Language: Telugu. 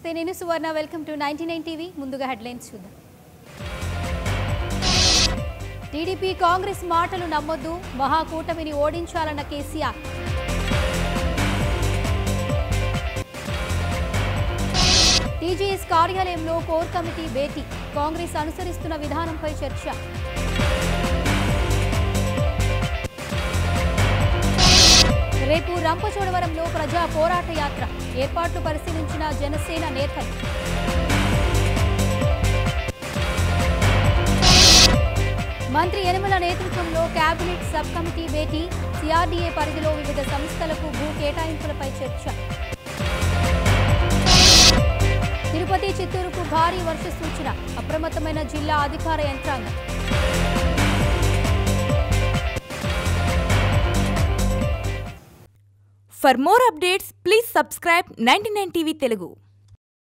నమస్తే నేను Suvarna welcome to ninety nine TV ముందుగా హెడ్లైన్స్ చూద్దాం టీడీపీ కాంగ్రెస్ మాటలు నమ్మొద్దు మహాకూటమిని ఓడించాలన్న కేసీఆర్ టీజీఎస్ కార్యాలయంలో కోర్ కమిటీ భేటీ కాంగ్రెస్ అనుసరిస్తున్న విధానంపై చర్చ రేపు రంపచోడవరంలో ప్రజా పోరాట యాత్ర ఏర్పాట్లు పరిశీలించిన జనసేన నేతలు మంత్రి యనమల నేతృత్వంలో కేబినెట్ సబ్ కమిటీ భేటీ సిఆర్డీఏ పరిధిలో వివిధ సంస్థలకు భూ కేటాయింపులపై చర్చ తిరుపతి చిత్తూరుకు భారీ వర్ష సూచన అప్రమత్తమైన జిల్లా అధికార యంత్రాంగం For more updates, please subscribe 99 TV Telugu.